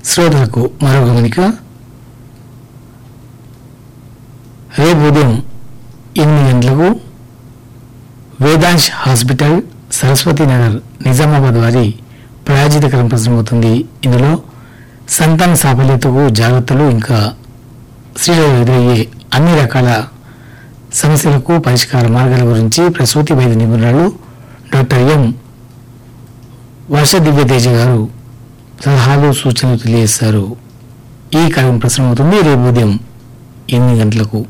శ్రోతలకు మరో గమనిక రేపు ఉదయం ఎనిమిది గంటలకు వేదాంశ్ హాస్పిటల్ సరస్వతి నగర్ నిజామాబాద్ వారి ప్రాయోజిత కార్యక్రమం అవుతుంది ఇందులో సంతాన సాఫల్యతకు జాగ్రత్తలు ఇంకా స్త్రీలలో ఎదురయ్యే అన్ని రకాల సమస్యలకు పరిష్కార మార్గాల గురించి ప్రసూతి వైద్య నిపుణులు డాక్టర్ ఎం వర్ష దివ్యతేజ గారు సలహాలు సూచనలు తెలియజేస్తారు ఈ కార్యక్రమం ప్రసారం అవుతుంది రేపు ఉదయం ఎనిమిది గంటలకు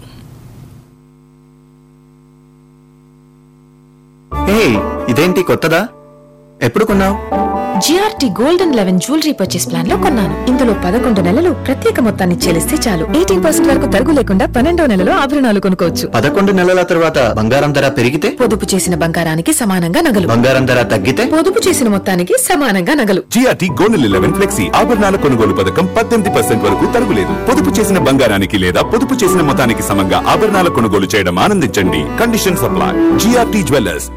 హే ఇదేంటి కొత్తదా ఎప్పుడు కొన్నావు GRT gold and eleven jewellery purchase plan లో కొన్నాను ఇందులో పదకొండు నెలలు ప్రత్యేక మొత్తాన్ని చెల్లిస్తే చాలు ఎయిటీన్ పర్సెంట్ వరకు తరుగు లేకుండా పన్నెండో నెలలో ఆభరణాలు కొనుక్కోవచ్చు పదకొండు నెలల తర్వాత బంగారం ధర పెరిగితే పొదుపు చేసిన బంగారానికి సమానంగా నగలు బంగారం ధర తగ్గితే పొదుపు చేసిన మొత్తానికి సమానంగా నగలు జిఆర్టీ గోల్డ్ లెవెన్ ఫ్లెక్సీ ఆభరణాల కొనుగోలు పథకం పద్దెనిమిది పర్సెంట్ వరకు తరుగులేదు పొదుపు చేసిన బంగారానికి లేదా పొదుపు చేసిన మొత్తానికి సమంగా ఆభరణాల కొనుగోలు చేయడం ఆనందించండి కండిషన్ సప్లై జిఆర్టీ జ్యువెలర్స్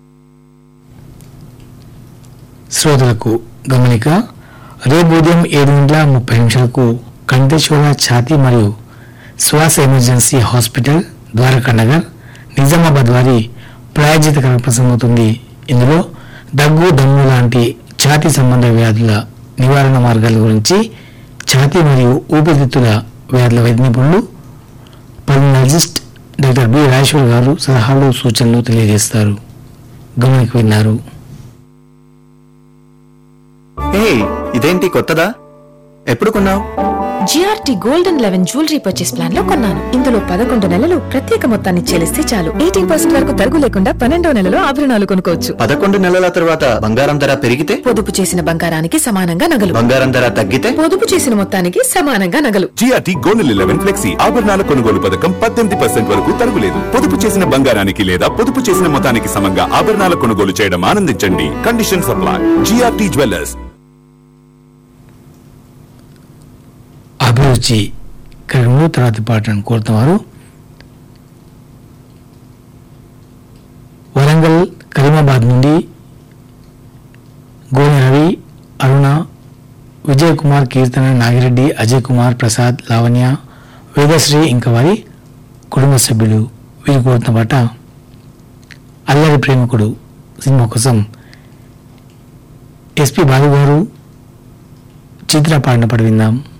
శ్రోతలకు గమనిక రేపు ఉదయం ఏడు గంటల ముప్పై నిమిషాలకు కంఠేశ్వర ఛాతీ మరియు శ్వాస ఎమర్జెన్సీ హాస్పిటల్ ద్వారకా నగర్ నిజామాబాద్ వారి ప్రాయోజిత కార్యక్రమం అవుతుంది ఇందులో దగ్గు దమ్ము లాంటి ఛాతీ సంబంధ వ్యాధుల నివారణ మార్గాల గురించి ఛాతీ మరియు ఊపిరితిత్తుల వ్యాధుల వైద్య నిపుణులు పల్మనాలజిస్ట్ డాక్టర్ బి రాజేశ్వర్ గారు సలహాలు సూచనలు తెలియజేస్తారు గమనిక విన్నారు హే ఇదేంటి కొత్తదా ఎప్పుడు కొన్నావు GRT gold and eleven jewellery purchase plan లో కొన్నాను ఇందులో పదకొండు నెలలు ప్రత్యేక మొత్తాన్ని చెల్లిస్తే చాలు ఎయిటీన్ పర్సెంట్ వరకు తరుగు లేకుండా పన్నెండో నెలలో ఆభరణాలు కొనుక్కోవచ్చు పదకొండు నెలల తర్వాత బంగారం ధర పెరిగితే పొదుపు చేసిన బంగారానికి సమానంగా నగలు బంగారం ధర తగ్గితే పొదుపు చేసిన మొత్తానికి సమానంగా నగలు జిఆర్టీ గోల్డ్ లెవెన్ ఫ్లెక్సీ ఆభరణాల కొనుగోలు పథకం పద్దెనిమిది పర్సెంట్ వరకు తరుగులేదు పొదుపు చేసిన బంగారానికి లేదా పొదుపు చేసిన మొత్తానికి సమంగా ఆభరణాల కొనుగోలు చేయడం ఆనందించండి కండిషన్ సప్లై జిఆర్టీ జ్యువెలర్స్ అభిరుచి కార్యక్రమంలో తర్వాతి పాటను కోరుతున్నారు వరంగల్ కరీమాబాద్ నుండి గోని రవి అరుణ విజయ్ కుమార్ కీర్తన నాగిరెడ్డి అజయ్ కుమార్ ప్రసాద్ లావణ్య వేదశ్రీ ఇంకా వారి కుటుంబ సభ్యులు వీరు కోరుతున్న పాట అల్లరి ప్రేమికుడు సినిమా కోసం ఎస్పి బాలు గారు చిత్ర పాడిన పాట విందాం